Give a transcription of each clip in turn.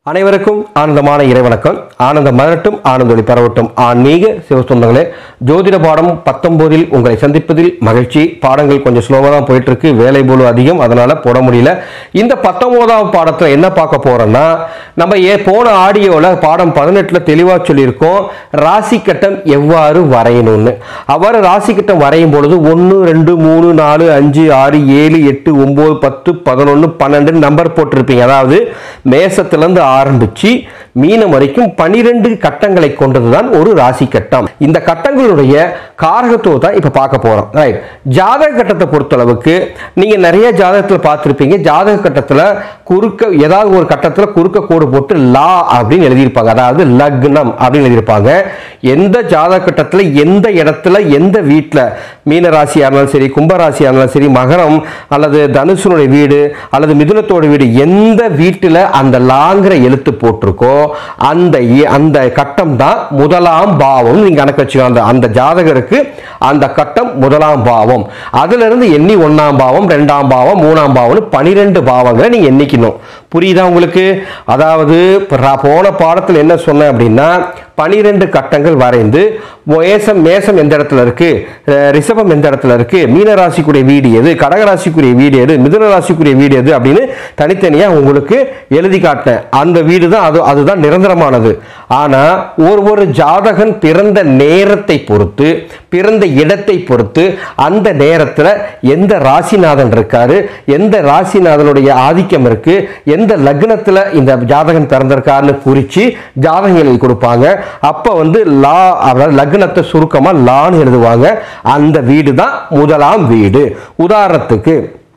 அனைவருக்கும் ஆனந்தமான இறைவணக்கம் ஆனந்தம் மலரட்டும் ஆனந்தொளி பரவட்டும் ஆன்மீக சிவசொந்தங்களே ஜோதிட பாடம் பத்தொன்பதில் உங்களை சந்திப்பதில் மகிழ்ச்சி பாடங்கள் கொஞ்சம் ஸ்லோவாக தான் போயிட்டு இருக்கு வேலை போலும் அதிகம் அதனால போட முடியல இந்த பத்தொன்பதாம் பாடத்தில் என்ன பார்க்க போறோம்னா நம்ம ஏ போன ஆடியோவில் பாடம் பதினெட்டில் தெளிவாக சொல்லியிருக்கோம் ராசி கட்டம் எவ்வாறு வரையணும்னு அவ்வாறு ராசி கட்டம் வரையும் பொழுது ஒன்று ரெண்டு மூணு நாலு அஞ்சு ஆறு ஏழு எட்டு ஒம்பது பத்து பதினொன்று பன்னெண்டு நம்பர் போட்டிருப்பீங்க அதாவது மேசத்திலிருந்து ஆரம்பிச்சு மீனம் வரைக்கும் பனிரெண்டு கட்டங்களை கொண்டதுதான் ஒரு ராசி கட்டம் இந்த கட்டங்களுடைய காரகத்துவத்தை இப்ப பார்க்க போறோம் ரைட் ஜாதக கட்டத்தை பொறுத்தளவுக்கு நீங்க நிறைய ஜாதகத்தில் பார்த்திருப்பீங்க ஜாதக கட்டத்துல குறுக்க ஏதாவது ஒரு கட்டத்துல குறுக்க கோடு போட்டு லா அப்படின்னு எழுதியிருப்பாங்க அதாவது லக்னம் அப்படின்னு எழுதியிருப்பாங்க எந்த ஜாதக கட்டத்துல எந்த இடத்துல எந்த வீட்டில் மீன ராசியா இருந்தாலும் சரி கும்ப ராசியா இருந்தாலும் சரி மகரம் அல்லது தனுசனுடைய வீடு அல்லது மிதுனத்தோட வீடு எந்த வீட்டில் அந்த லாங்கிற எழுத்து போட்டிருக்கோ அந்த இ- அந்த கட்டம் தான் முதலாம் பாவம் நீங்க கணக்கு வச்சுக்கோ அந்த அந்த ஜாதகருக்கு அந்த கட்டம் முதலாம் பாவம் அதுல இருந்து எண்ணி ஒண்ணாம் பாவம் ரெண்டாம் பாவம் மூணாம் பாவம்னு பனிரெண்டு பாவங்களை நீங்க எண்ணிக்கணும் புரியுதா உங்களுக்கு அதாவது ப- போன பாடத்தில் என்ன சொன்னேன் அப்படின்னா பனிரெண்டு கட்டங்கள் வரைந்து மேசம் மேசம் எந்த இடத்துல இருக்கு அஹ் ரிஷபம் எந்த இடத்துல இருக்கு மீன ராசிக்குரிய வீடு எது கடக ராசிக்குரிய வீடு எது மிதுன ராசிக்குரிய வீடு எது அப்படின்னு தனித்தனியா உங்களுக்கு எழுதி காட்டினேன் அந்த வீடு தான் அது அதுதான் நிரந்தரமானது ஆனா ஒரு ஒரு ஜாதகன் பிறந்த நேரத்தை பொறுத்து பிறந்த இடத்தை பொறுத்து அந்த நேரத்துல எந்த ராசிநாதன் இருக்காரு எந்த ராசிநாதனுடைய ஆதிக்கம் இருக்கு எந்த லக்னத்துல இந்த ஜாதகன் பிறந்திருக்காருன்னு குறிச்சு ஜாதகம் எழுதி கொடுப்பாங்க அப்ப வந்து லா அதாவது லக்னத்தை சுருக்கமா லான்னு எழுதுவாங்க அந்த வீடு தான் முதலாம் வீடு உதாரணத்துக்கு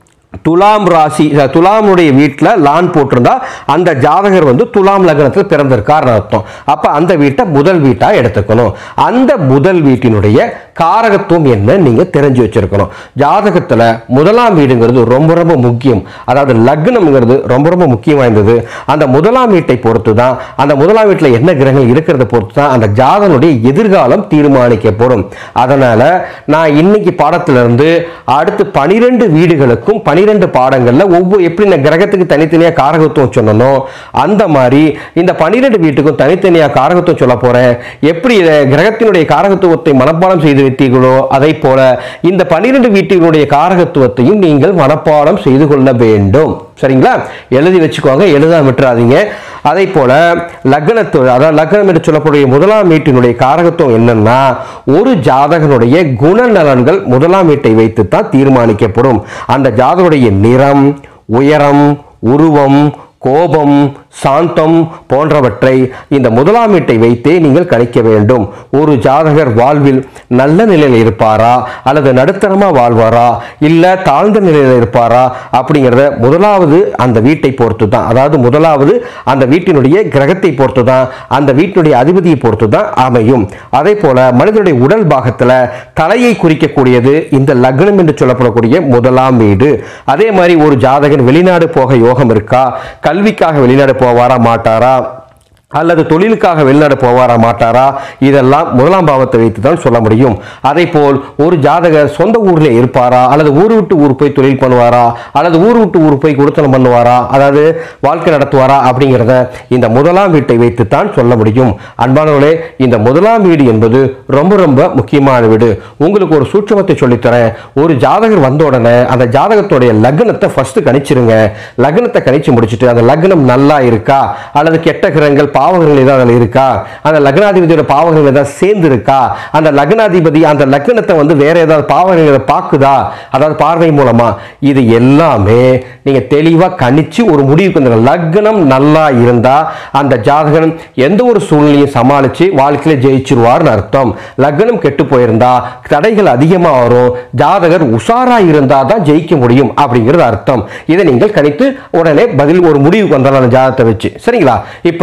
துலாம் ராசி அஹ், துலாமுடைய வீட்டில் லான் போட்டிருந்தா அந்த ஜாதகர் வந்து துலாம் லக்னத்தில் பிறந்திருக்காருன்னு அர்த்தம் அப்போ அந்த வீட்டை முதல் வீட்டாக எடுத்துக்கணும் அந்த முதல் வீட்டினுடைய காரகத்துவம் என்ன நீங்கள் தெரிஞ்சு வச்சிருக்கணும் ஜாதகத்தில் முதலாம் வீடுங்கிறது ரொம்ப ரொம்ப முக்கியம் அதாவது லக்னம்ங்கிறது ரொம்ப ரொம்ப முக்கியம் வாய்ந்தது அந்த முதலாம் வீட்டை பொறுத்து தான் அந்த முதலாம் வீட்டில் என்ன கிரகங்கள் இருக்கிறத பொறுத்து தான் அந்த ஜாதகனுடைய எதிர்காலம் தீர்மானிக்கப்படும் அதனால நான் இன்னைக்கு பாடத்திலிருந்து அடுத்து பனிரெண்டு வீடுகளுக்கும் பனிரெண்டு பாடங்கள்ல ஒவ்வொரு எப்படி நான் கிரகத்துக்கு தனித்தனியா காரகத்துவம் சொன்னனோ அந்த மாதிரி இந்த பனிரெண்டு வீட்டுக்கும் தனித்தனியா காரகத்துவம் சொல்ல போறேன் எப்படி இத கிரகத்தினுடைய காரகத்துவத்தை மனப்பாடம் செய்து வைத்தீர்களோ அதை போல இந்த பனிரெண்டு வீட்டினுடைய காரகத்துவத்தையும் நீங்கள் மனப்பாடம் செய்து கொள்ள வேண்டும் சரிங்களா எழுதி வச்சுக்கோங்க எழுதாம விட்டுறாதீங்க அதே போல லக்னத்து அதாவது லக்னம் என்று சொல்லக்கூடிய முதலாம் வீட்டினுடைய காரகத்துவம் என்னன்னா ஒரு ஜாதகனுடைய குணநலன்கள் முதலாம் வீட்டை வைத்து தான் தீர்மானிக்கப்படும் அந்த ஜாதகனுடைய நிறம் உயரம் உருவம் கோபம் சாந்தம் போன்றவற்றை இந்த முதலாம் வீட்டை வைத்தே நீங்கள் கணிக்க வேண்டும் ஒரு ஜாதகர் வாழ்வில் நல்ல நிலையில் இருப்பாரா அல்லது நடுத்தரமா வாழ்வாரா இல்ல தாழ்ந்த நிலையில் இருப்பாரா அப்படிங்கிறத முதலாவது அந்த வீட்டை பொறுத்து தான் அதாவது முதலாவது அந்த வீட்டினுடைய கிரகத்தை பொறுத்து தான் அந்த வீட்டினுடைய அதிபதியை பொறுத்து தான் அமையும் அதே போல மனிதனுடைய உடல் பாகத்துல தலையை குறிக்கக்கூடியது இந்த லக்னம் என்று சொல்லப்படக்கூடிய முதலாம் வீடு அதே மாதிரி ஒரு ஜாதகன் வெளிநாடு போக யோகம் இருக்கா கல்விக்காக வெளிநாடு போவாரா மாட்டாரா அல்லது தொழிலுக்காக வெளிநாடு போவாரா மாட்டாரா இதெல்லாம் முதலாம் பாவத்தை வைத்து தான் சொல்ல முடியும் அதே போல் ஒரு ஜாதகர் சொந்த ஊர்ல இருப்பாரா அல்லது ஊர் விட்டு ஊர் போய் தொழில் பண்ணுவாரா அல்லது ஊர் விட்டு ஊர் போய் குடுத்தனம் பண்ணுவாரா அதாவது வாழ்க்கை நடத்துவாரா அப்படிங்கிறத இந்த முதலாம் வீட்டை வைத்து தான் சொல்ல முடியும் அன்பானவர்களே இந்த முதலாம் வீடு என்பது ரொம்ப ரொம்ப முக்கியமான வீடு உங்களுக்கு ஒரு சூட்சமத்தை சொல்லித்தரேன் ஒரு ஜாதகர் வந்த உடனே அந்த ஜாதகத்துடைய லக்னத்தை ஃபர்ஸ்ட் கணிச்சிருங்க லக்னத்தை கணிச்சு முடிச்சுட்டு அந்த லக்னம் நல்லா இருக்கா அல்லது கெட்ட கிரகங்கள் பாவகங்கள் ஏதாவது அதுல இருக்கா அந்த லக்னாதிபதியோட பாவகங்கள் ஏதாவது சேர்ந்து இருக்கா அந்த லக்னாதிபதி அந்த லக்னத்தை வந்து வேற ஏதாவது பாவகங்களை பார்க்குதா அதாவது பார்வை மூலமா இது எல்லாமே நீங்க தெளிவா கணிச்சு ஒரு முடிவுக்கு வந்துருங்க லக்னம் நல்லா இருந்தா அந்த ஜாதகன் எந்த ஒரு சூழ்நிலையும் சமாளிச்சு வாழ்க்கையில ஜெயிச்சிருவார்னு அர்த்தம் லக்னம் கெட்டு போயிருந்தா தடைகள் அதிகமா வரும் ஜாதகர் உஷாரா இருந்தா தான் ஜெயிக்க முடியும் அப்படிங்கிறது அர்த்தம் இதை நீங்கள் கணித்து உடனே பதில் ஒரு முடிவுக்கு வந்தாலும் அந்த ஜாதகத்தை வச்சு சரிங்களா இப்ப முதலாம்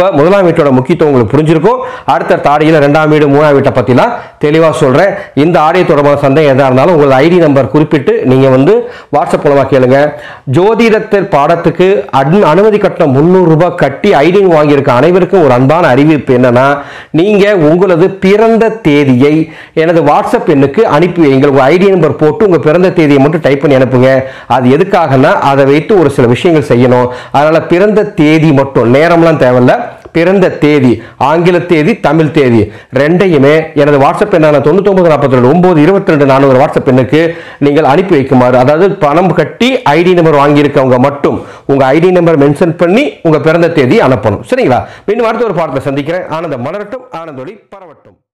ரெண்டாம் வீட்டோட முக்கியத்துவம் உங்களுக்கு புரிஞ்சிருக்கும் அடுத்த ஆடியில் ரெண்டாம் வீடு மூணாம் வீட்டை பற்றிலாம் தெளிவாக சொல்கிறேன் இந்த ஆடியோ தொடர்பான சந்தேகம் எதாக இருந்தாலும் உங்கள் ஐடி நம்பர் குறிப்பிட்டு நீங்கள் வந்து வாட்ஸ்அப் மூலமாக கேளுங்க ஜோதிடத்தில் பாடத்துக்கு அன் அனுமதி கட்டணம் முந்நூறு ரூபாய் கட்டி ஐடி வாங்கியிருக்க அனைவருக்கும் ஒரு அன்பான அறிவிப்பு என்னன்னா நீங்கள் உங்களது பிறந்த தேதியை எனது வாட்ஸ்அப் எண்ணுக்கு அனுப்பி வைங்கள் உங்கள் ஐடி நம்பர் போட்டு உங்கள் பிறந்த தேதியை மட்டும் டைப் பண்ணி அனுப்புங்க அது எதுக்காகனா அதை வைத்து ஒரு சில விஷயங்கள் செய்யணும் அதனால் பிறந்த தேதி மட்டும் நேரம்லாம் தேவையில்ல பிறந்த தேதி ஆங்கில தேதி தமிழ் தேதி ரெண்டையுமே எனது வாட்ஸ்அப் எண்ணான தொண்ணூத்தொம்பது நாற்பத்தி ரெண்டு ஒம்பது இருபத்தி ரெண்டு நானூறு வாட்ஸ்அப் எண்ணுக்கு நீங்கள் அனுப்பி வைக்குமாறு அதாவது பணம் கட்டி ஐடி நம்பர் வாங்கியிருக்கவங்க மட்டும் உங்கள் ஐடி நம்பர் மென்ஷன் பண்ணி உங்கள் பிறந்த தேதி அனுப்பணும் சரிங்களா மீண்டும் அடுத்த ஒரு பாடத்தை சந்திக்கிறேன் ஆனந்த மலரட்டும் ஆனந்தொலி பரவட்டும்